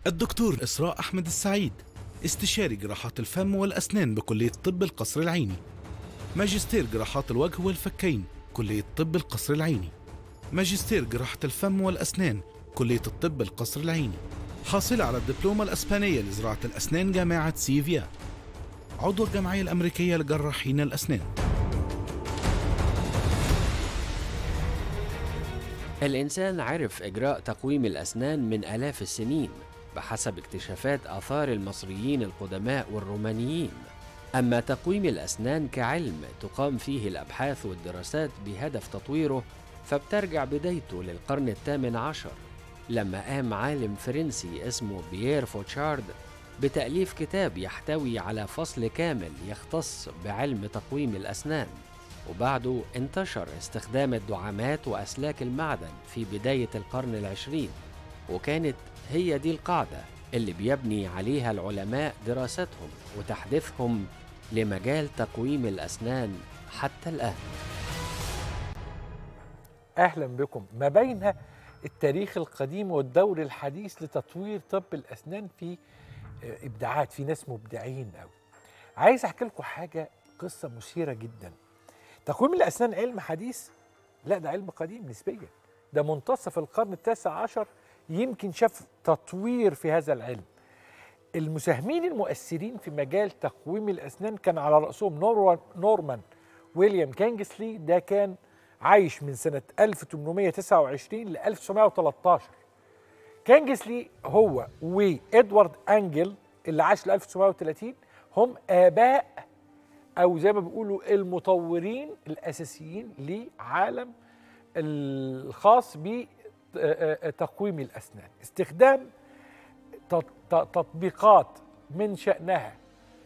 الدكتور إسراء أحمد السعيد استشاري جراحات الفم والأسنان بكلية طب القصر العيني ماجستير جراحات الوجه والفكين كلية طب القصر العيني ماجستير جراحة الفم والأسنان كلية الطب القصر العيني حاصلة على الدبلومة الأسبانية لزراعة الأسنان جامعة سيفيا عضو الجمعية الأمريكية لجراحين الأسنان الإنسان عرف إجراء تقويم الأسنان من آلاف السنين بحسب اكتشافات آثار المصريين القدماء والرومانيين أما تقويم الأسنان كعلم تقام فيه الأبحاث والدراسات بهدف تطويره فبترجع بدايته للقرن الثامن عشر لما قام عالم فرنسي اسمه بيير فوتشارد بتأليف كتاب يحتوي على فصل كامل يختص بعلم تقويم الأسنان وبعده انتشر استخدام الدعامات وأسلاك المعدن في بداية القرن العشرين وكانت هي دي القاعدة اللي بيبني عليها العلماء دراستهم وتحديثهم لمجال تقويم الأسنان حتى الآن اهلا بكم ما بين التاريخ القديم والدور الحديث لتطوير طب الاسنان في آه، ابداعات في ناس مبدعين قوي عايز احكي لكم حاجه قصه مثيره جدا تقويم الاسنان علم حديث لا ده علم قديم نسبيا ده منتصف القرن التاسع عشر يمكن شاف تطوير في هذا العلم المساهمين المؤثرين في مجال تقويم الاسنان كان على راسهم نور نورمان ويليام كانجسلي ده كان عايش من سنة 1829 ل 1913 كانجسلي هو وإدوارد أنجل اللي عاش ل 1930 هم آباء أو زي ما بيقولوا المطورين الأساسيين لعالم الخاص بتقويم الأسنان استخدام تط- ت- تطبيقات من شأنها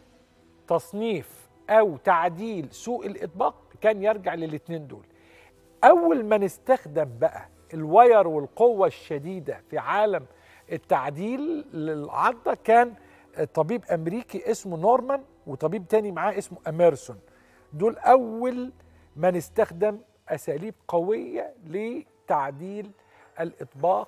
تصنيف أو تعديل سوء الإطباق كان يرجع للاتنين دول اول ما نستخدم بقى الواير والقوه الشديده في عالم التعديل للعضه كان طبيب امريكي اسمه نورمان وطبيب تاني معاه اسمه اميرسون دول اول ما نستخدم اساليب قويه لتعديل الاطباق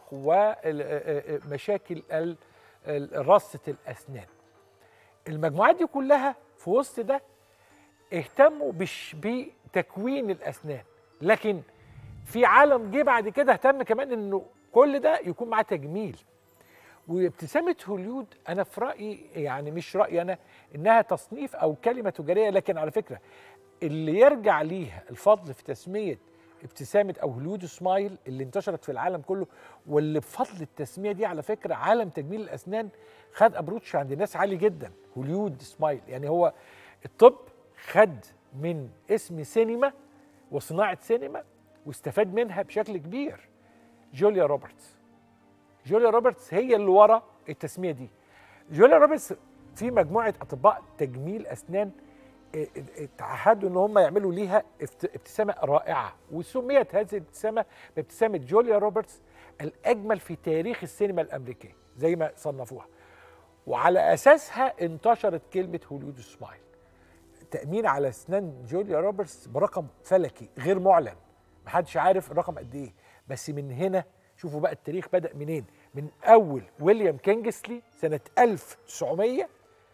ومشاكل ال- ال- رصه الاسنان المجموعات دي كلها في وسط ده اهتموا بش بتكوين الاسنان لكن في عالم جه بعد كده اهتم كمان انه كل ده يكون معاه تجميل وابتسامه هوليود انا في رايي يعني مش رايي انا انها تصنيف او كلمه تجاريه لكن على فكره اللي يرجع ليها الفضل في تسميه ابتسامه او هوليود سمايل اللي انتشرت في العالم كله واللي بفضل التسميه دي على فكره عالم تجميل الاسنان خد ابروتش عند ناس عالي جدا هوليود سمايل يعني هو الطب خد من اسم سينما وصناعه سينما واستفاد منها بشكل كبير جوليا روبرتس جوليا روبرتس هي اللي ورا التسميه دي جوليا روبرتس في مجموعه اطباء تجميل اسنان اه، اه، تعهدوا ان هم يعملوا ليها افت- ابتسامه رائعه وسميت هذه الابتسامه بابتسامه جوليا روبرتس الاجمل في تاريخ السينما الامريكيه زي ما صنفوها وعلى اساسها انتشرت كلمه هوليود سمايل تامين على اسنان جوليا روبرتس برقم فلكي غير معلن محدش عارف الرقم قد ايه بس من هنا شوفوا بقى التاريخ بدا منين من اول ويليام كينجسلي سنه 1900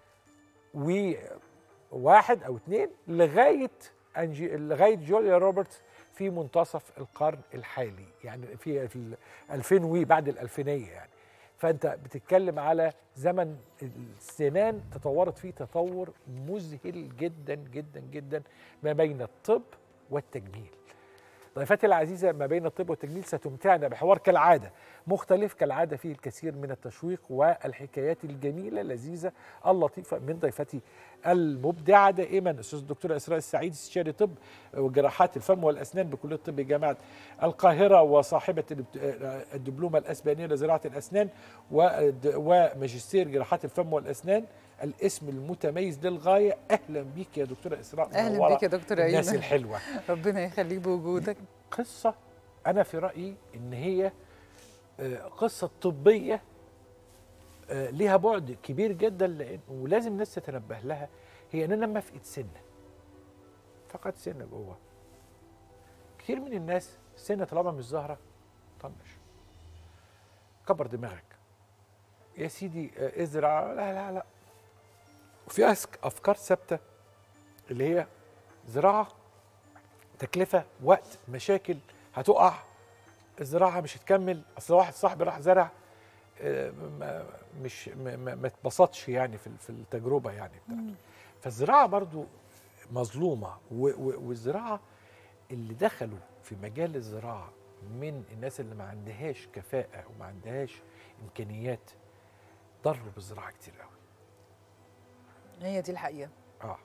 وواحد او اتنين لغايه أنجي لغايه جوليا روبرتس في منتصف القرن الحالي يعني في في ال 2000 وي بعد الالفينيه يعني فانت بتتكلم على زمن السنان تطورت فيه تطور مذهل جدا جدا جدا ما بين الطب والتجميل ضيفتي العزيزة ما بين الطب والتجميل ستمتعنا بحوار كالعادة مختلف كالعادة فيه الكثير من التشويق والحكايات الجميلة اللذيذة اللطيفة من ضيفتي المبدعة دائما أستاذ الدكتورة إسراء السعيد استشاري طب وجراحات الفم والأسنان بكلية الطب جامعة القاهرة وصاحبة الدبت- الدبلومة الأسبانية لزراعة الأسنان ود- وماجستير جراحات الفم والأسنان الاسم المتميز للغاية أهلا بيك يا دكتورة إسراء اهلا منورة بيك يا دكتور الناس ايمن الحلوة ربنا يخليك بوجودك قصة أنا في رأيي إن هي آه، قصة طبية آه، ليها بعد كبير جدا لأن ولازم الناس تتنبه لها هي إن أنا لما أفقد سنة فقد سنة جوه كتير من الناس السنة طالما مش ظاهرة طنش كبر دماغك يا سيدي آه، ازرع لا لا لا وفي أسك- افكار ثابته اللي هي زراعه تكلفه وقت مشاكل هتقع الزراعه مش هتكمل اصل واحد صاحبي راح زرع آه، ما- مش ما- ما ما اتبسطش يعني في في التجربه يعني بتاعته فالزراعه برضو مظلومه و- و- والزراعه اللي دخلوا في مجال الزراعه من الناس اللي ما عندهاش كفاءه وما عندهاش امكانيات ضروا بالزراعه كتير قوي هي دي الحقيقه اه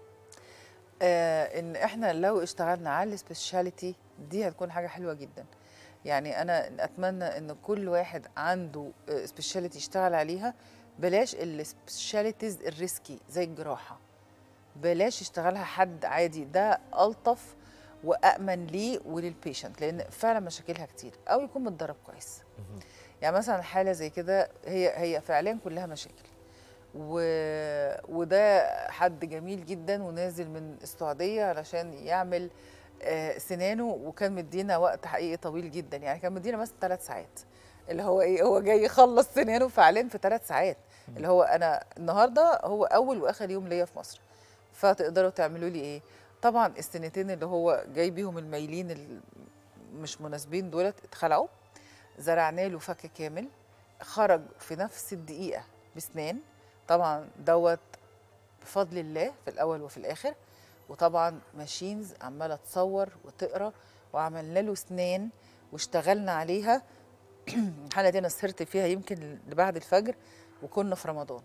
آه ان احنا لو اشتغلنا على السبيشاليتي دي هتكون حاجه حلوه جدا يعني انا اتمنى ان كل واحد عنده سبيشاليتي يشتغل عليها بلاش السبيشاليتيز الريسكي زي الجراحه بلاش يشتغلها حد عادي ده الطف وامن ليه وللبيشنت لان فعلا مشاكلها كتير او يكون متدرب كويس يعني مثلا حاله زي كده هي هي فعليا كلها مشاكل و... وده حد جميل جدا ونازل من السعوديه علشان يعمل آه، سنانه وكان مدينا وقت حقيقي طويل جدا يعني كان مدينا مثلا ثلاث ساعات اللي هو ايه هو جاي يخلص سنانه فعليا في ثلاث ساعات اللي هو انا النهارده هو اول واخر يوم ليا في مصر فتقدروا تعملوا لي ايه طبعا السنتين اللي هو جاي بيهم المايلين اللي مش مناسبين دولت اتخلعوا زرعنا له فك كامل خرج في نفس الدقيقه بسنان طبعا دوت بفضل الله في الاول وفي الاخر وطبعا ماشينز عماله تصور وتقرا وعملنا له سنان واشتغلنا عليها الحلقه دي انا سهرت فيها يمكن لبعد الفجر وكنا في رمضان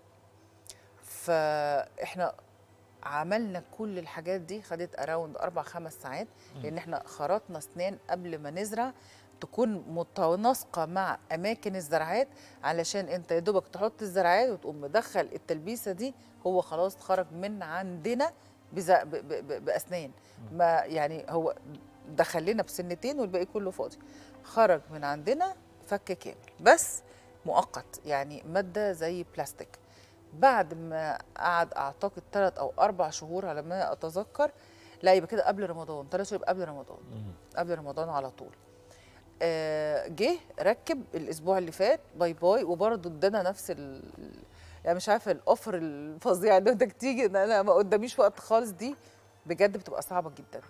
فاحنا عملنا كل الحاجات دي خدت اراوند اربع خمس ساعات لان احنا خرطنا اسنان قبل ما نزرع تكون متناسقه مع اماكن الزرعات علشان انت يا دوبك تحط الزرعات وتقوم مدخل التلبيسه دي هو خلاص خرج من عندنا بز- ب- ب- ب- باسنان ما يعني هو دخل لنا بسنتين والباقي كله فاضي خرج من عندنا فك كامل بس مؤقت يعني ماده زي بلاستيك بعد ما قعد اعتقد ثلاث او اربع شهور على ما اتذكر لا يبقى كده قبل رمضان ثلاث شهور يبقى قبل رمضان قبل رمضان على طول آه، جه ركب الاسبوع اللي فات باي باي وبرضه ادانا نفس ال يعني مش عارفه الاوفر الفظيع اللي انك تيجي ان انا ما قداميش وقت خالص دي بجد بتبقى صعبه جدا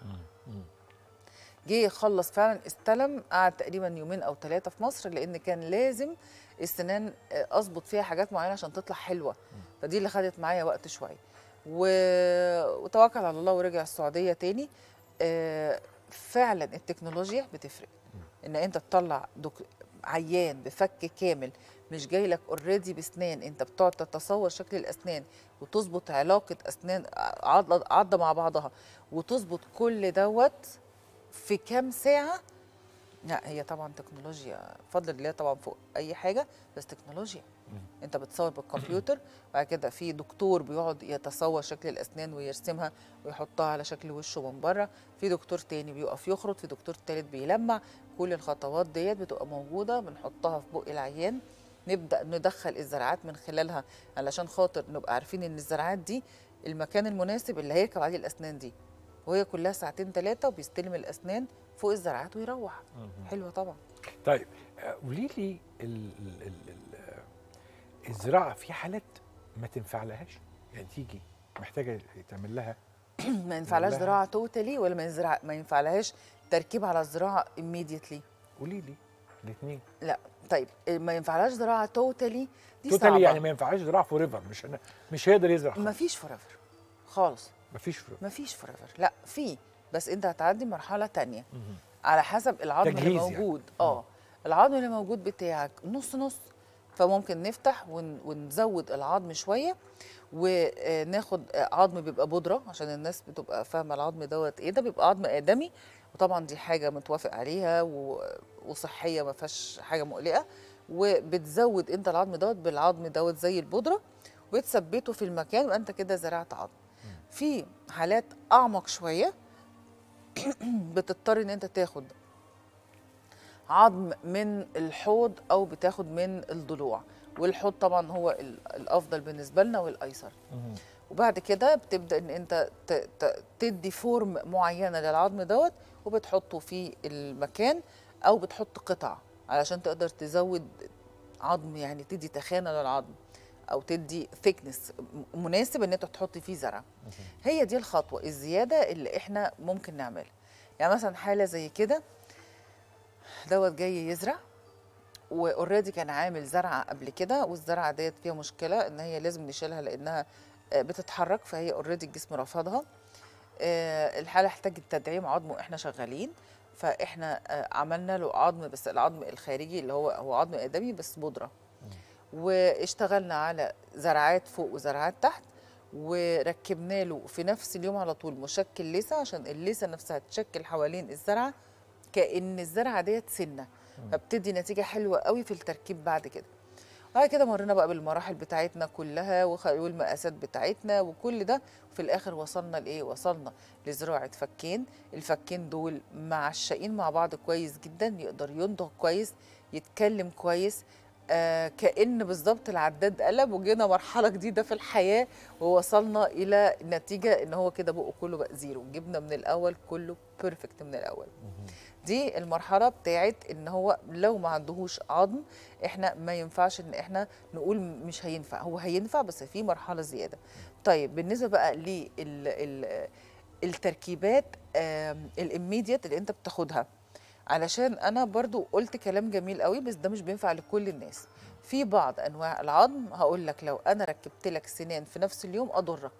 جه يخلص فعلا استلم قعد تقريبا يومين او ثلاثه في مصر لان كان لازم السنان آه، اظبط فيها حاجات معينه عشان تطلع حلوه فدي اللي خدت معايا وقت شويه و... وتوكل على الله ورجع السعوديه تاني آه، فعلا التكنولوجيا بتفرق ان انت تطلع دك... عيان بفك كامل مش جاي لك اوريدي بسنان انت بتقعد تتصور شكل الاسنان وتظبط علاقه اسنان عضله عضه مع بعضها وتظبط كل دوت في كام ساعه لا هي طبعا تكنولوجيا بفضل الله طبعا فوق اي حاجه بس تكنولوجيا انت بتصور بالكمبيوتر وبعد كده في دكتور بيقعد يتصور شكل الاسنان ويرسمها ويحطها على شكل وشه من بره في دكتور تاني بيقف يخرط في دكتور تالت بيلمع كل الخطوات ديت بتبقى موجوده بنحطها في بق العيان نبدا ندخل الزرعات من خلالها علشان خاطر نبقى عارفين ان الزرعات دي المكان المناسب اللي هيركب عليه الاسنان دي وهي كلها ساعتين ثلاثه وبيستلم الاسنان فوق الزرعات ويروح حلوه طبعا طيب آه، قولي لي ال- ال- ال- ال- آه، الزراعه في حالات ما تنفع لهاش يعني تيجي محتاجه يتعمل لها ما ينفعلهاش لها- زراعه توتالي ولا ما يزرع ما ينفعلهاش تركيب على الزراعه immediately قولي لي الاثنين لا طيب ما ينفعلهاش زراعه توتالي دي توتالي صعبه يعني ما ينفعش زراعه فور ايفر مش أنا مش هيقدر يزرع ما فيش فوريفر خالص ما فيش فور ما فيش فوريفر لا في بس انت هتعدي مرحله تانية على حسب العظم اللي تجهيز يعني. موجود اه العظم اللي موجود بتاعك نص نص فممكن نفتح ون ونزود العظم شويه وناخد عظم بيبقى بودره عشان الناس بتبقى فاهمه العظم دوت ايه ده بيبقى عظم ادمي وطبعا دي حاجه متوافق عليها و... وصحيه ما فيهاش حاجه مقلقه وبتزود انت العظم دوت بالعظم دوت زي البودره وتثبته في المكان وانت انت كده زرعت عظم في حالات اعمق شويه بتضطر ان انت تاخد عظم من الحوض او بتاخد من الضلوع والحوض طبعا هو ال- الافضل بالنسبه لنا والايسر وبعد كده بتبدا ان انت ت- ت- تدي فورم معينه للعظم دوت وبتحطه في المكان او بتحط قطع علشان تقدر تزود عظم يعني تدي تخانه للعظم او تدي ثيكنس مناسب ان انت تحطي فيه زرع هي دي الخطوه الزياده اللي احنا ممكن نعملها يعني مثلا حاله زي كده دوت جاي يزرع واوريدي كان عامل زرعه قبل كده والزرعه ديت فيها مشكله ان هي لازم نشيلها لانها آه، بتتحرك فهي اوريدي الجسم رفضها آه، الحاله احتاجت تدعيم عظم واحنا شغالين فاحنا آه، عملنا له عظم بس العظم الخارجي اللي هو هو عظم ادمي بس بودره واشتغلنا على زرعات فوق وزرعات تحت وركبنا له في نفس اليوم على طول مشكل لسه عشان اللسه نفسها تشكل حوالين الزرعه كأن الزرعه ديت سنه فبتدي نتيجه حلوه قوي في التركيب بعد كده بعد كده مرينا بقى بالمراحل بتاعتنا كلها وخ- والمقاسات بتاعتنا وكل ده وفي الاخر وصلنا لايه وصلنا لزراعه فكين الفكين دول معشقين مع بعض كويس جدا يقدر ينضغ كويس يتكلم كويس آه كأن بالظبط العداد قلب وجينا مرحلة جديدة في الحياة ووصلنا إلى نتيجة إن هو كده بقه كله بقى زيرو جبنا من الأول كله بيرفكت من الأول دي المرحلة بتاعت إن هو لو ما عندهوش عظم إحنا ما ينفعش إن إحنا نقول مش هينفع هو هينفع بس في مرحلة زيادة طيب بالنسبة بقى لل التركيبات الاميديت اللي انت بتاخدها علشان انا برضو قلت كلام جميل قوي بس ده مش بينفع لكل الناس في بعض انواع العظم هقول لك لو انا ركبت لك سنان في نفس اليوم اضرك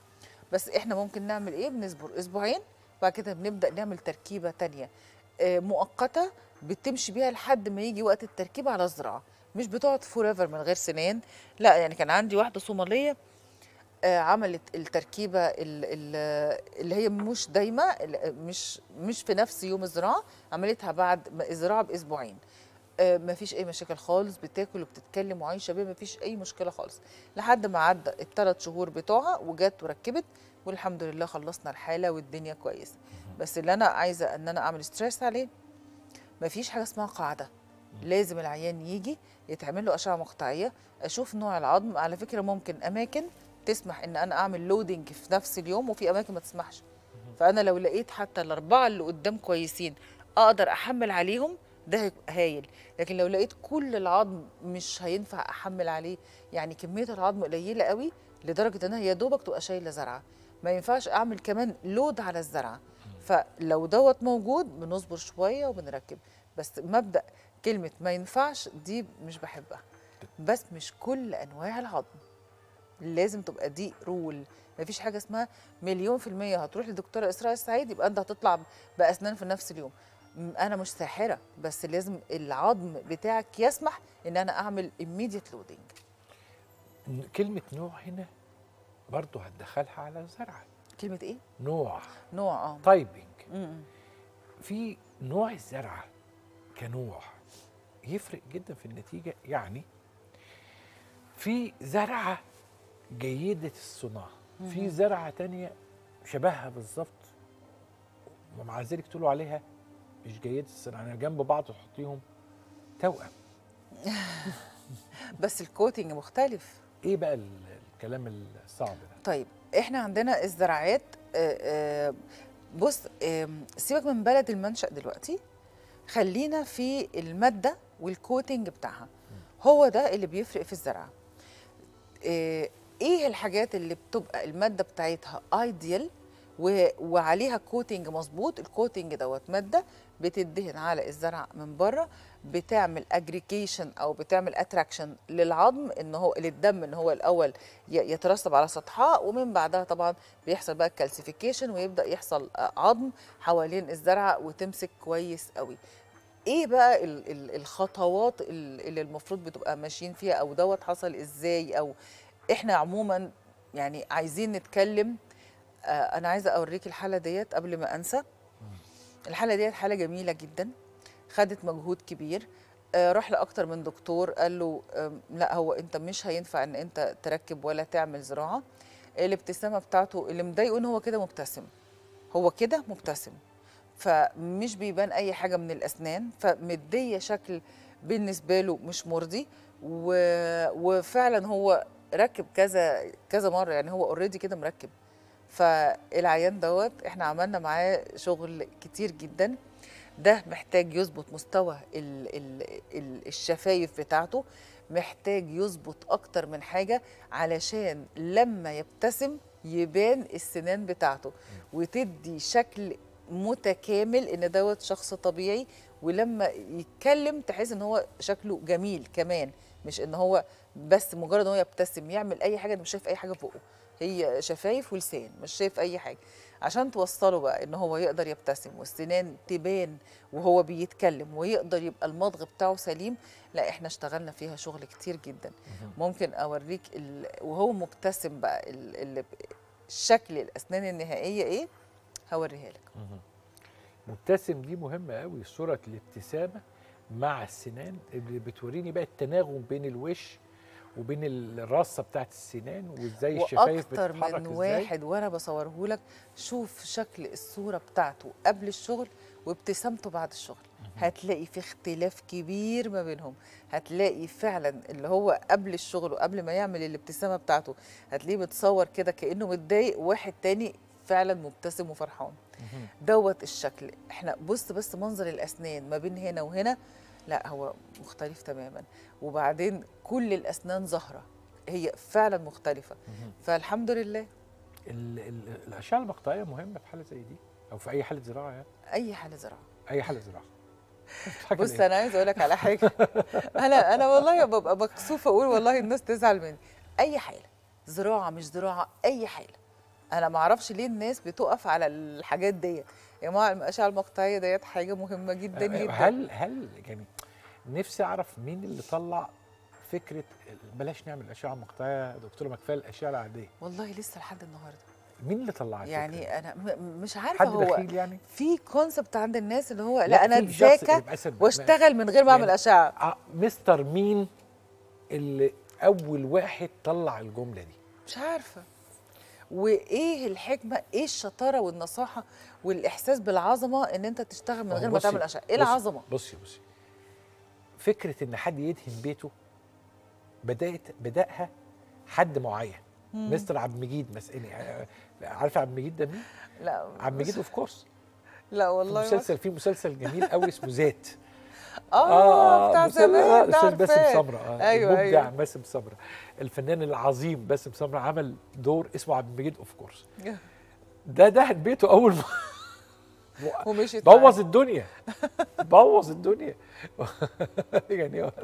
بس احنا ممكن نعمل ايه بنصبر اسبوعين بعد كده بنبدا نعمل تركيبه تانية آه، مؤقته بتمشي بيها لحد ما يجي وقت التركيب على الزراعه مش بتقعد فور من غير سنان لا يعني كان عندي واحده صوماليه آه، عملت التركيبه ال- ال- اللي هي مش دايمه ال- مش مش في نفس يوم الزراعه عملتها بعد ما الزراعه باسبوعين آه، ما فيش اي مشاكل خالص بتاكل وبتتكلم وعايشه بيها ما فيش اي مشكله خالص لحد ما عدى الثلاث شهور بتوعها وجت وركبت والحمد لله خلصنا الحاله والدنيا كويسه بس اللي انا عايزه ان انا اعمل ستريس عليه ما فيش حاجه اسمها قاعده لازم العيان يجي يتعمل له اشعه مقطعيه اشوف نوع العظم على فكره ممكن اماكن تسمح ان انا اعمل لودنج في نفس اليوم وفي اماكن ما تسمحش فانا لو لقيت حتى الاربعه اللي قدام كويسين اقدر احمل عليهم ده هيبقى هايل لكن لو لقيت كل العظم مش هينفع احمل عليه يعني كميه العظم قليله قوي لدرجه انها يا دوبك تبقى شايله زرعه ما ينفعش اعمل كمان لود على الزرعه فلو دوت موجود بنصبر شويه وبنركب بس مبدا كلمه ما ينفعش دي مش بحبها بس مش كل انواع العظم لازم تبقى دي رول مفيش حاجه اسمها مليون في الميه هتروح لدكتوره اسراء السعيد يبقى انت هتطلع باسنان في نفس اليوم م- انا مش ساحره بس لازم العظم بتاعك يسمح ان انا اعمل immediate loading كلمة نوع هنا برضو هتدخلها على الزرعة كلمه ايه نوع نوع اه تايبنج م-م. في نوع الزرعة كنوع يفرق جدا في النتيجة يعني في زرعة جيدة الصناعة في زرعة تانية شبهها بالظبط ومع ذلك تقولوا عليها مش جيدة الصناعة يعني جنب بعض تحطيهم توأم بس الكوتنج مختلف ايه بقى ال- الكلام الصعب ده طيب احنا عندنا الزراعات آه، آه، بص آم، سيبك من بلد المنشأ دلوقتي خلينا في المادة والكوتنج بتاعها هو ده اللي بيفرق في الزرعة آه، ايه الحاجات اللي بتبقى المادة بتاعتها ايديال وعليها كوتنج مظبوط الكوتنج دوت مادة بتدهن على الزرع من بره بتعمل اجريجيشن او بتعمل اتراكشن للعظم ان هو للدم ان هو الاول ي- يترسب على سطحها ومن بعدها طبعا بيحصل بقى الكالسيفيكيشن ويبدا يحصل آه، عظم حوالين الزرعه وتمسك كويس قوي ايه بقى ال- ال- الخطوات ال- اللي المفروض بتبقى ماشيين فيها او دوت حصل ازاي او احنا عموما يعني عايزين نتكلم آه، انا عايزه اوريك الحاله ديت قبل ما انسى الحاله ديت حاله جميله جدا خدت مجهود كبير آه، راح لاكتر من دكتور قال له آم، لا هو انت مش هينفع ان انت تركب ولا تعمل زراعه الابتسامه بتاعته اللي مضايقه ان هو كده مبتسم هو كده مبتسم فمش بيبان اي حاجه من الاسنان فمديه شكل بالنسبه له مش مرضي و... وفعلا هو ركب كذا كذا مره يعني هو اوريدي كده مركب فالعيان دوت احنا عملنا معاه شغل كتير جدا ده محتاج يظبط مستوى ال ال ال الشفايف بتاعته محتاج يظبط اكتر من حاجه علشان لما يبتسم يبان السنان بتاعته وتدي شكل متكامل ان دوت شخص طبيعي ولما يتكلم تحس ان هو شكله جميل كمان مش ان هو بس مجرد ان هو يبتسم يعمل اي حاجه مش شايف اي حاجه في بقه هي شفايف ولسان مش شايف اي حاجه عشان توصله بقى ان هو يقدر يبتسم والسنان تبان وهو بيتكلم ويقدر يبقى المضغ بتاعه سليم لا احنا اشتغلنا فيها شغل كتير جدا ممكن اوريك ال... وهو مبتسم بقى ال... ال... شكل الاسنان النهائيه ايه هوريها لك مبتسم دي مهمه قوي صوره الابتسامه مع السنان اللي بتوريني بقى التناغم بين الوش وبين الرصه بتاعت السنان وازاي الشفايف واكتر بتتحرك من ازاي واحد وانا بصوره لك شوف شكل الصوره بتاعته قبل الشغل وابتسامته بعد الشغل هتلاقي في اختلاف كبير ما بينهم هتلاقي فعلا اللي هو قبل الشغل وقبل ما يعمل الابتسامه بتاعته هتلاقيه بتصور كده كانه متضايق واحد تاني فعلا مبتسم وفرحان دوت الشكل احنا بص بس منظر الاسنان ما بين هنا وهنا لا هو مختلف تماما وبعدين كل الاسنان ظاهره هي فعلا مختلفه فالحمد لله ال- ال- الاشعه المقطعيه مهمه في حاله زي دي او في اي حاله زراعه يعني اي حاله زراعه اي حاله زراعه بتضحكي بص ليه؟ انا عايزه اقول لك على حاجه انا انا والله ببقى مكسوفه اقول والله الناس تزعل مني اي حاله زراعه مش زراعه اي حاله انا ما اعرفش ليه الناس بتقف على الحاجات ديت يا جماعه الاشعه المقطعيه ديت حاجه مهمه جدا جدا هل هل يعني نفسي اعرف مين اللي طلع فكره بلاش نعمل اشعه مقطعيه يا دكتوره ما كفايه الاشعه العاديه والله لسه لحد النهارده مين اللي طلع الفكرة دي؟ يعني انا م- مش عارفه حد هو بخيل يعني في كونسبت عند الناس اللي هو لا, انا في شخص اتذاكى يبقى أسد- واشتغل من غير ما اعمل يعني- اشعه آه، مستر مين اللي اول واحد طلع الجمله دي مش عارفه وايه الحكمه ايه الشطاره والنصاحه والاحساس بالعظمه ان انت تشتغل من ما هو غير ما بصي- تعمل اشعه ايه بصي- العظمه بصي بصي فكره ان حد يدهن بيته بدات بداها حد معين مستر عبد المجيد مثلا عارف عبد المجيد ده مين؟ لا عبد المجيد اوف كورس لا والله ما- مسلسل في مسلسل جميل قوي اسمه ذات اه بتاع مسلسل- زمان آه، ده استاذ باسم عارفاه. سمره آه ايوه المبدع ايوه باسم سمره الفنان العظيم باسم سمره عمل دور اسمه عبد المجيد اوف كورس ده دهن بيته اول ما ومشيت بوظ الدنيا بوظ الدنيا يعني هو-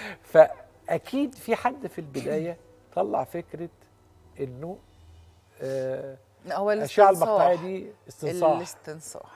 فاكيد في حد في البدايه طلع فكره انه آه، معاه. هو الاشعه الاستنصاح المقطعيه دي استنصاح الاستنصاح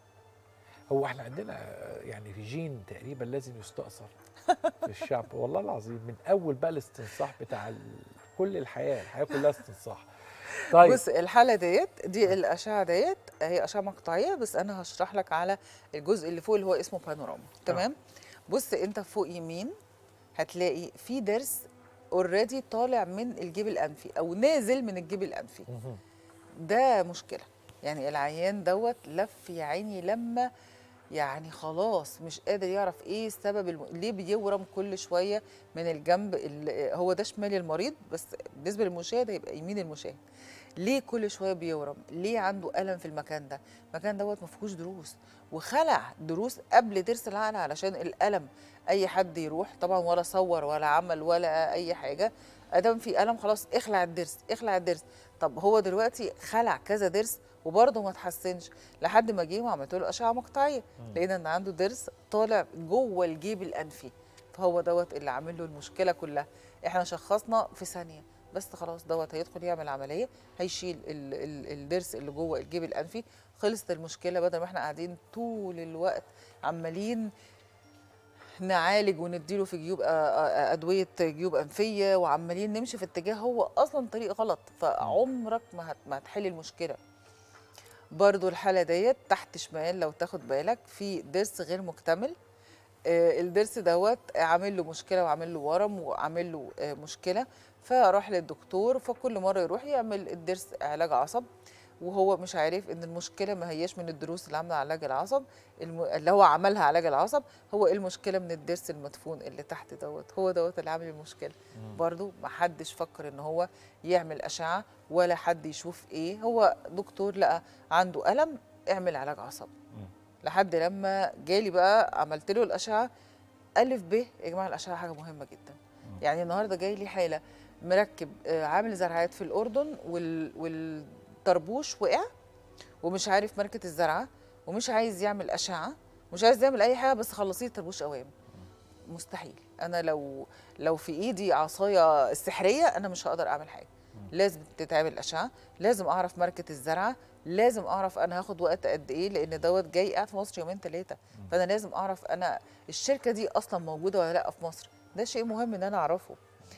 هو احنا عندنا آه، يعني في جين تقريبا لازم يستأثر في الشعب والله العظيم من اول بقى الاستنصاح بتاع ال- كل الحياه الحياه كلها استنصاح طيب بص الحاله ديت دي الاشعه ديت هي اشعه مقطعيه بس انا هشرح لك على الجزء اللي فوق اللي هو اسمه بانوراما تمام بص انت فوق يمين هتلاقي في ضرس اوريدي طالع من الجيب الانفي او نازل من الجيب الانفي مهم. ده مشكله يعني العيان دوت لف يا عيني لما يعني خلاص مش قادر يعرف ايه السبب الم... ليه بيورم كل شويه من الجنب ال... هو ده شمال المريض بس بالنسبه للمشاهد هيبقى يمين المشاهد ليه كل شويه بيورم ليه عنده الم في المكان ده المكان دوت ما فيهوش ضروس وخلع ضروس قبل ضرس العقل علشان الالم اي حد يروح طبعا ولا صور ولا عمل ولا اي حاجه ادام في الم خلاص اخلع الضرس اخلع الضرس طب هو دلوقتي خلع كذا ضرس وبرضه ما اتحسنش لحد ما جه وعملت له اشعه مقطعيه لقينا ان عنده ضرس طالع جوه الجيب الانفي فهو دوت اللي عامل له المشكله كلها احنا شخصنا في ثانيه بس خلاص دوت هيدخل يعمل عمليه هيشيل ال- ال- الضرس اللي جوه الجيب الانفي خلصت المشكله بدل ما احنا قاعدين طول الوقت عمالين نعالج ونديله في جيوب آه، آه، ادويه جيوب انفيه وعمالين نمشي في اتجاه هو اصلا طريق غلط فعمرك ما هت- ما هتحل المشكله برضو الحاله ديت تحت شمال لو تاخد بالك في ضرس غير مكتمل آه، الضرس دوت عامل له مشكله وعامل له ورم وعامل له آه، مشكله فراح للدكتور فكل مره يروح يعمل الضرس علاج عصب وهو مش عارف ان المشكله ما هياش من الدروس اللي عامله علاج العصب الم... اللي هو عملها علاج العصب هو المشكله من الضرس المدفون اللي تحت دوت هو دوت اللي عامل المشكله برضو ما حدش فكر ان هو يعمل اشعه ولا حد يشوف ايه هو دكتور لقى عنده الم اعمل علاج عصب لحد لما جالي بقى عملت له الاشعه الف ب يا جماعه الاشعه حاجه مهمه جدا يعني النهارده جاي لي حاله مركب آه، عامل زرعات في الاردن وال والطربوش وقع ومش عارف ماركه الزرعه ومش عايز يعمل اشعه مش عايز يعمل اي حاجه بس خلصيه الطربوش اوام مستحيل انا لو لو في ايدي عصايه سحريه انا مش هقدر اعمل حاجه لازم تتعمل اشعه لازم اعرف ماركه الزرعه لازم اعرف انا هاخد وقت قد ايه لان دوت جاي قاعد في مصر يومين ثلاثه فانا لازم اعرف انا الشركه دي اصلا موجوده ولا لا في مصر ده شيء مهم ان انا اعرفه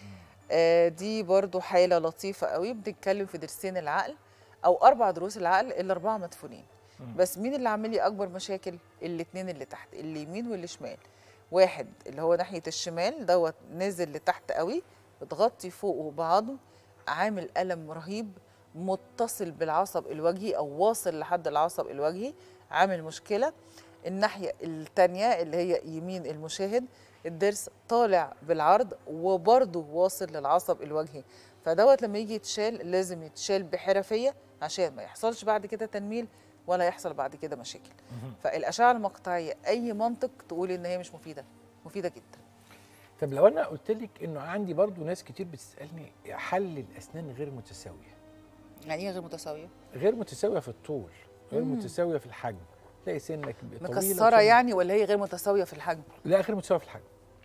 آه، دي برضو حالة لطيفة قوي بنتكلم في ضرسين العقل أو أربع ضروس العقل الأربعة مدفونين بس مين اللي عامل لي أكبر مشاكل؟ الاتنين اللي تحت اليمين واللي شمال واحد اللي هو ناحية الشمال دوت نزل لتحت قوي بتغطي فوقه بعضه عامل ألم رهيب متصل بالعصب الوجهي أو واصل لحد العصب الوجهي عامل مشكلة الناحية التانية اللي هي يمين المشاهد الضرس طالع بالعرض وبرضه واصل للعصب الوجهي فدوت لما يجي يتشال لازم يتشال بحرفيه عشان ما يحصلش بعد كده تنميل ولا يحصل بعد كده مشاكل فالاشعه المقطعيه اي منطق تقول ان هي مش مفيده مفيده جدا طب لو انا قلت لك انه عندي برضو ناس كتير بتسالني حل الاسنان غير متساويه يعني ايه غير متساويه غير متساويه في الطول غير مم. متساويه في الحجم تلاقي سنك طويله مكسره وسنك- يعني ولا هي غير متساويه في الحجم لا غير متساويه في الحجم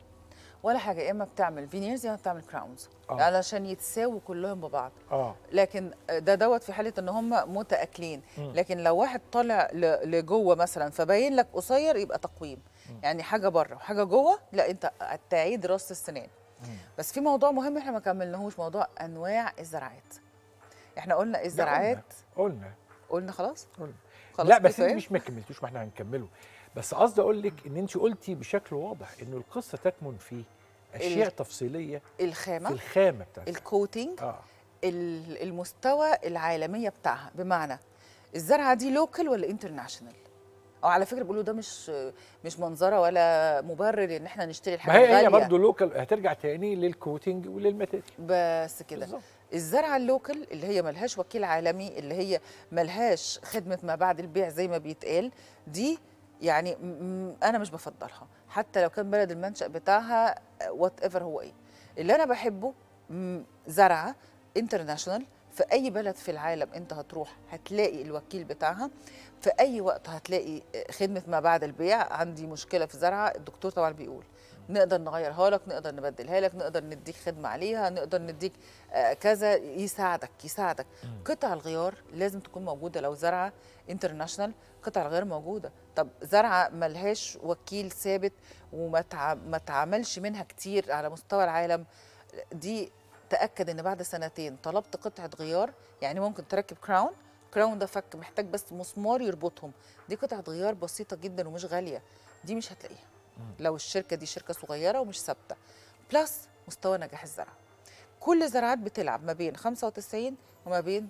ولا حاجه يا اما بتعمل فينيرز يا اما بتعمل كراونز آه. علشان يتساووا كلهم ببعض اه لكن ده دوت في حاله ان هم متاكلين مم. لكن لو واحد طالع ل- لجوه مثلا فباين لك قصير يبقى تقويم يعني حاجه بره وحاجه جوه لا انت تعيد راس السنان بس في موضوع مهم احنا ما كملناهوش موضوع انواع الزراعات احنا قلنا لا، الزراعات قلنا قلنا خلاص قلنا خلاص لا بس كفاية؟ انت مش ما كملتوش ما احنا هنكمله بس قصدي اقول لك ان انت قلتي بشكل واضح انه القصه تكمن في اشياء تفصيليه في الخامه الخامه بتاعتها الكوتينج اه ال- المستوى العالميه بتاعها بمعنى الزرعه دي لوكال ولا انترناشونال او على فكره بيقولوا ده مش مش منظره ولا مبرر ان احنا نشتري ما الحاجه هي هي الغاليه برضه لوكال هترجع تاني للكوتنج وللماتيريال بس كده بالظبط. الزرعه اللوكال اللي هي ملهاش وكيل عالمي اللي هي ملهاش خدمه ما بعد البيع زي ما بيتقال دي يعني م- م- انا مش بفضلها حتى لو كان بلد المنشا بتاعها وات ايفر هو ايه اللي انا بحبه م- زرعه انترناشونال في اي بلد في العالم انت هتروح هتلاقي الوكيل بتاعها في اي وقت هتلاقي خدمه ما بعد البيع عندي مشكله في زرعه الدكتور طبعا بيقول نقدر نغيرها لك نقدر نبدلها لك نقدر نديك خدمه عليها نقدر نديك آه، كذا يساعدك يساعدك قطع الغيار لازم تكون موجوده لو زرعه انترناشونال قطع الغيار موجوده طب زرعه ملهاش وكيل ثابت وما تع- ما تعملش منها كتير على مستوى العالم دي تاكد ان بعد سنتين طلبت قطعه غيار يعني ممكن تركب كراون كراون ده فك محتاج بس مسمار يربطهم دي قطعه غيار بسيطه جدا ومش غاليه دي مش هتلاقيها لو الشركه دي شركه صغيره ومش ثابته بلس مستوى نجاح الزرع كل الزراعات بتلعب ما بين 95 وما بين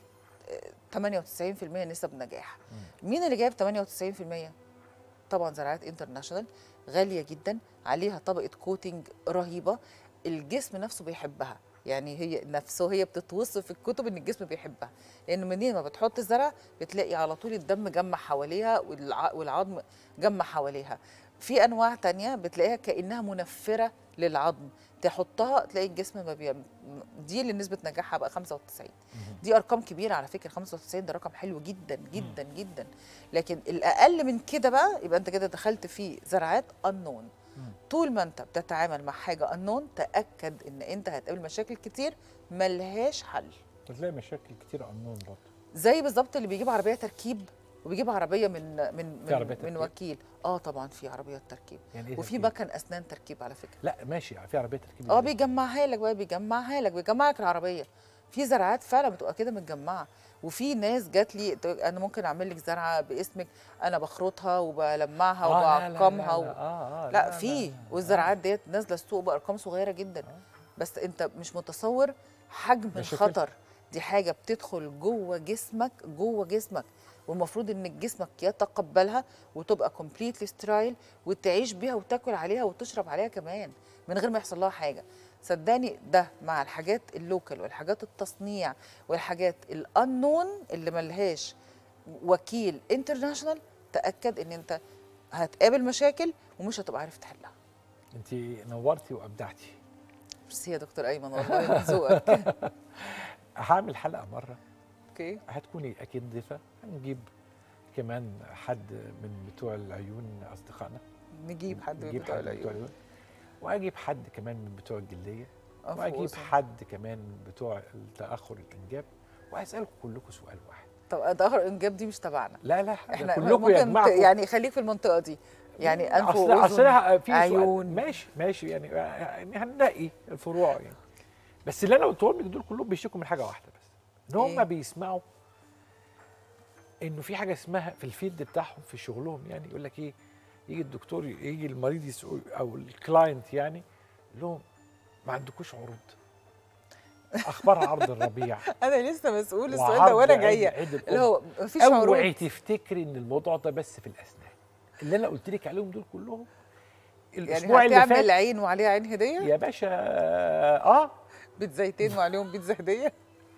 آه، 98% نسب نجاح مين اللي جايب 98% طبعا زراعات انترناشونال غاليه جدا عليها طبقه كوتنج رهيبه الجسم نفسه بيحبها يعني هي نفسه هي بتتوصف في الكتب ان الجسم بيحبها لان منين ما بتحط الزرع بتلاقي على طول الدم جمع حواليها والع- والعظم جمع حواليها في انواع تانية بتلاقيها كانها منفره للعظم تحطها تلاقي الجسم ما بي... دي اللي نسبه نجاحها بقى 95 دي ارقام كبيره على فكره 95 ده رقم حلو جدا جدا جدا لكن الاقل من كده بقى يبقى انت كده دخلت في زراعات unknown طول ما انت بتتعامل مع حاجه unknown تاكد ان انت هتقابل مشاكل كتير ملهاش حل هتلاقي مشاكل كتير عنون برضه زي بالظبط اللي بيجيب عربيه تركيب وبيجيب عربيه من من في عربية من, من تركيب؟ وكيل اه طبعا في عربيات تركيب يعني ايه وفي تركيب؟ مكن اسنان تركيب على فكره لا ماشي في عربيه تركيب اه إزاي؟ بيجمعها لك بقى بيجمعها لك بيجمع لك العربيه في زراعات فعلا بتبقى كده متجمعه وفي ناس جات لي تقول انا ممكن اعمل لك زرعه باسمك انا بخرطها وبلمعها آه، لا، لا، وبعقمها لا, و... لا, آه آه لا في لا. والزراعات ديت نازله السوق بارقام صغيره جدا بس انت مش متصور حجم مشاكل. الخطر دي حاجه بتدخل جوه جسمك جوه جسمك والمفروض ان جسمك يتقبلها وتبقى كومبليتلي سترايل وتعيش بيها وتاكل عليها وتشرب عليها كمان من غير ما يحصل لها حاجه صدقني ده مع الحاجات اللوكال والحاجات التصنيع والحاجات الانون اللي ملهاش وكيل انترناشونال تاكد ان انت هتقابل مشاكل ومش هتبقى عارف تحلها انت نورتي وابدعتي ميرسي يا دكتور ايمن والله من ذوقك هعمل حلقه مره اوكي هتكوني اكيد ضيفه هنجيب كمان حد من بتوع العيون اصدقائنا نجيب حد من نجيب بتوع حد من بتوع العيون العيون واجيب حد كمان من بتوع الجليه أوف، واجيب أوزن. حد كمان من بتوع تاخر الانجاب وهسالكم كلكم سؤال واحد طب ظهر انجاب دي مش تبعنا لا لا احنا كلكم ممكن ت- يجمعكم يعني خليك في المنطقه دي يعني انف اصل اصل واذن أنا في سؤال عيون. ماشي ماشي يعني يعني هنلاقي الفروع يعني بس اللي انا قلتهم لك دول كلهم بيشتكوا من حاجه واحده بس ان هم إيه؟ بيسمعوا انه في حاجه اسمها في الفيلد بتاعهم في شغلهم يعني يقول لك ايه يجي الدكتور يجي المريض يسأل او الكلاينت يعني يقول لهم ما عندكوش عروض اخبار عرض الربيع انا لسه مسؤول السؤال وعرض ده وانا عيد- جايه عيد الأم. اللي هو مفيش اوعي عروض تفتكري ان الموضوع ده بس في الاسنان اللي انا قلت لك عليهم دول كلهم الاسبوع يعني اللي هتعمل فات عين وعليها عين هديه يا باشا اه بيت زيتين وعليهم بيتزا هديه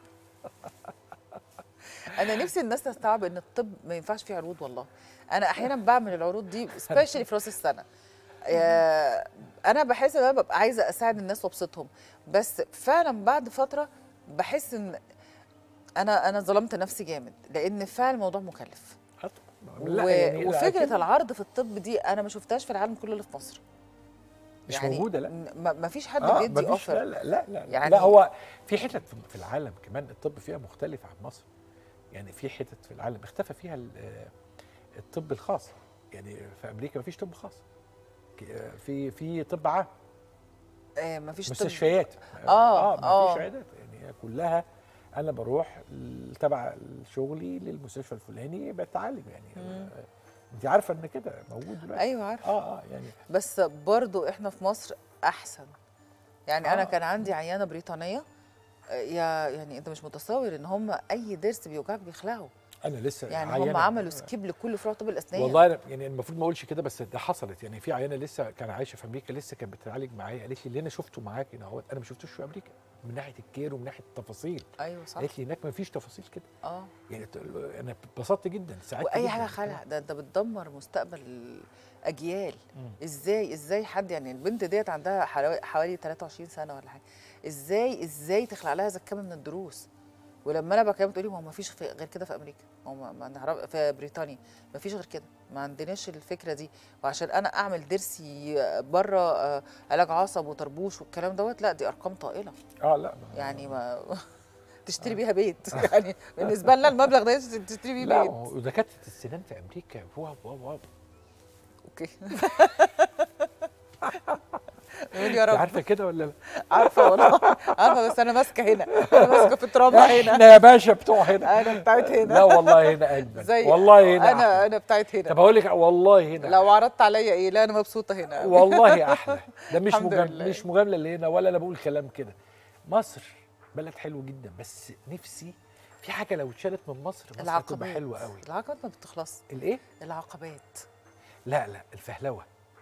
انا نفسي الناس تستوعب ان الطب ما ينفعش فيه عروض والله انا احيانا بعمل العروض دي سبيشالي في راس السنه آه، انا بحس ان انا ببقى عايزه اساعد الناس وابسطهم بس فعلا بعد فتره بحس ان انا انا ظلمت نفسي جامد لان فعلا الموضوع مكلف آه طبعاً. و... لا يعني لا، وفكره أكيد العرض في الطب دي انا ما شفتهاش في العالم كله اللي في مصر مش موجوده لا ما ما فيش حد آه بيدي مفيش اوفر لا لا لا, لا, يعني- يعني لا هو في حتت في- في العالم كمان الطب فيها مختلف عن مصر يعني في حتت في العالم اختفى فيها ال- آه، الطب الخاص يعني في امريكا مفيش طب خاص ك- آه، في في طب عام آه ما فيش طب مستشفيات آه، اه آه. مفيش عيادات يعني هي كلها انا بروح ل- تبع شغلي للمستشفى الفلاني بتعالج يعني آه، انت عارفه ان كده موجود دلوقتي ايوه عارفه اه اه يعني بس برضو احنا في مصر احسن يعني انا آه. كان عندي عيانه بريطانيه آه، يا يعني انت مش متصور ان هم اي ضرس بيوجعك بيخلعوا انا لسه يعني هم عيانة- عملوا سكيب لكل فروع طب الاسنان والله أنا يعني المفروض ما اقولش كده بس ده حصلت يعني في عيانه لسه كان عايشه في امريكا لسه كانت بتتعالج معايا قالت لي اللي انا شفته معاك هنا اهوت انا ما شفتوش في امريكا من ناحيه الكير ومن ناحيه التفاصيل ايوه صح قالت لي هناك ما فيش تفاصيل كده اه يعني ت- انا اتبسطت جدا ساعدت واي جداً. حاجه خلع ده انت بتدمر مستقبل الاجيال مم. ازاي ازاي حد يعني البنت ديت عندها حوالي- حوالي 23 سنه ولا حاجه ازاي ازاي تخلع لها زكاه من الدروس ولما انا بكلمها تقولي ما هو ما فيش في- غير كده في امريكا هو ما ما نعرف في بريطانيا ما فيش غير كده ما عندناش الفكره دي وعشان انا اعمل ضرسي بره آه، علاج عصب وطربوش والكلام دوت لا دي ارقام طائله اه لا ما- يعني ما تشتري بيها بيت يعني بالنسبه لنا المبلغ ده تشتري بيه لا بيت ودكاتره السنان في امريكا واو واو واو اوكي قول يا انت رب عارفه كده ولا لا؟ عارفه والله عارفه بس انا ماسكه هنا انا ماسكه في الترابه هنا احنا يا باشا بتوع هنا انا بتاعت هنا لا والله هنا اجمل زي والله هنا انا أحلى. انا بتاعت طب هنا اقول لك والله هنا لو عرضت عليا ايه لا انا مبسوطه هنا أوي. والله احلى ده مش الحمد مجامله لله. مش مجامله اللي هنا ولا انا بقول كلام كده مصر بلد حلو جدا بس نفسي في حاجه لو اتشالت من مصر مصر هتبقى العقبات حلوه قوي العقبات ما بتخلص الايه العقبات لا لا الفهلوه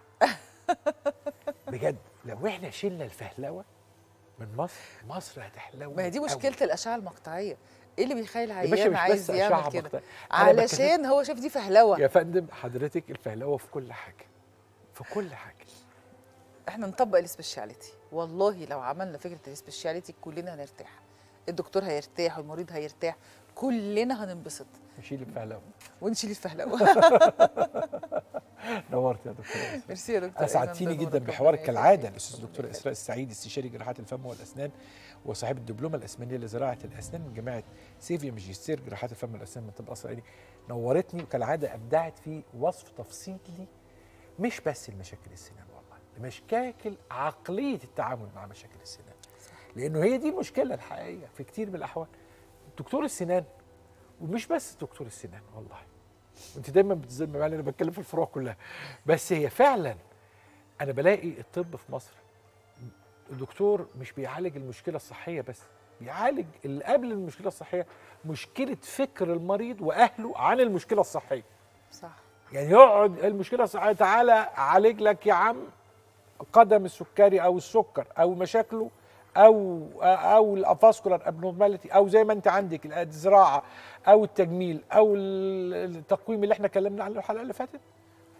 بجد لو احنا شلنا الفهلوه من مصر مصر هتحلو ما هي دي قوي. مشكله الاشعه المقطعيه ايه اللي بيخلي يا باشا العيان مش عايز بس يعمل أشعة كده مقطعية. أنا بكلم- علشان هو شاف دي فهلوه يا فندم حضرتك الفهلوه في كل حاجه في كل حاجه احنا نطبق السبيشاليتي والله لو عملنا فكره السبيشاليتي كلنا هنرتاح الدكتور هيرتاح والمريض هيرتاح كلنا هننبسط نشيل الفهلوه ونشيل الفهلوه نورت يا دكتور أسراء. ميرسي يا دكتور اسعدتيني أيمن، جدا بنورك، بحوارك ربنا كالعاده يخليك. الاستاذ الدكتور اسراء السعيد استشاري جراحات الفم والاسنان وصاحب الدبلومه الاسبانيه لزراعه الاسنان من جامعه سيفيا ماجستير جراحات الفم والاسنان من طب قصر عيني نورتني وكالعاده ابدعت في وصف تفصيلي مش بس لمشاكل السنان والله لمشاكل عقليه التعامل مع مشاكل السنان لانه هي دي المشكله الحقيقيه في كتير من الاحوال دكتور السنان ومش بس دكتور السنان والله وانت دايما بتظلمي معايا انا بتكلم في الفروع كلها بس هي فعلا انا بلاقي الطب في مصر الدكتور مش بيعالج المشكله الصحيه بس بيعالج اللي قبل المشكله الصحيه مشكله فكر المريض واهله عن المشكله الصحيه صح يعني يقعد المشكله الصحيه تعالى اعالج لك يا عم قدم السكري او السكر او مشاكله او او الافاسكولار ابنورماليتي او زي ما انت عندك الزراعه او التجميل او التقويم اللي احنا اتكلمنا عنه الحلقه اللي فاتت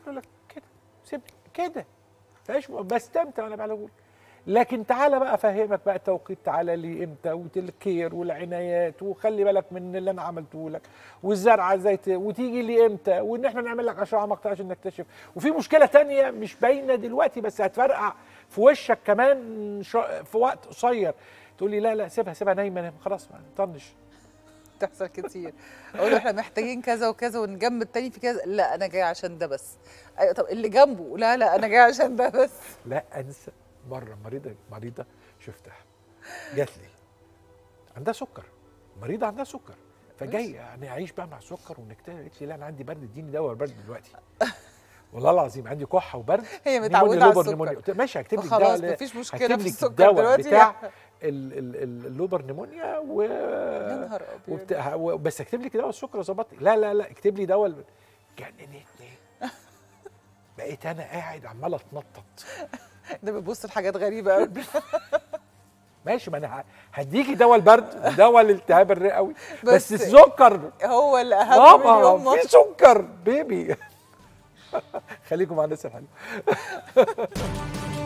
يقول لك كده سيبني كده فايش بستمتع وانا بعالجه لكن تعالى بقى افهمك بقى التوقيت تعالى لي امتى والكير والعنايات وخلي بالك من اللي انا عملته لك والزرعه ازاي ت- وتيجي لي امتى وان احنا نعمل لك اشعه مقطعيه عشان نكتشف وفي مشكله تانية مش باينه دلوقتي بس هتفرقع في وشك كمان شا- في وقت قصير تقول لي لا لا سيبها سيبها نايمه نايمة، خلاص ما طنش بتحصل كتير اقول له احنا محتاجين كذا وكذا والجنب التاني في كذا لا انا جاي عشان ده بس ايوه طب اللي جنبه لا لا انا جاي عشان ده بس لا انسى مره مريضه مريضه شفتها جات لي عندها سكر مريضه عندها سكر فجاي يعني اعيش بقى مع السكر ونكتب قالت لي لا انا عندي برد اديني دواء برد دلوقتي والله العظيم عندي كحه وبرد هي نيمونيا متعوده على لوبر السكر نيمونيا قلت لها ماشي هكتب لك خلاص الدواء مفيش مشكله هكتب في لك السكر الدواء دلوقتي بتاع ال ال ال اللوبر نيمونيا و يا نهار ابيض وبتاع و- بس اكتب لك دواء السكر ظبطني لا لا لا اكتب لي دواء ال- جننتني بقيت انا قاعد عمال اتنطط ده بيبص لحاجات غريبه قوي ماشي ما انا ه- هديكي دواء البرد ودواء الالتهاب الرئوي بس, بس السكر هو اللي اهم من بابا يوم في سكر بيبي خليكم مع الناس الحلوه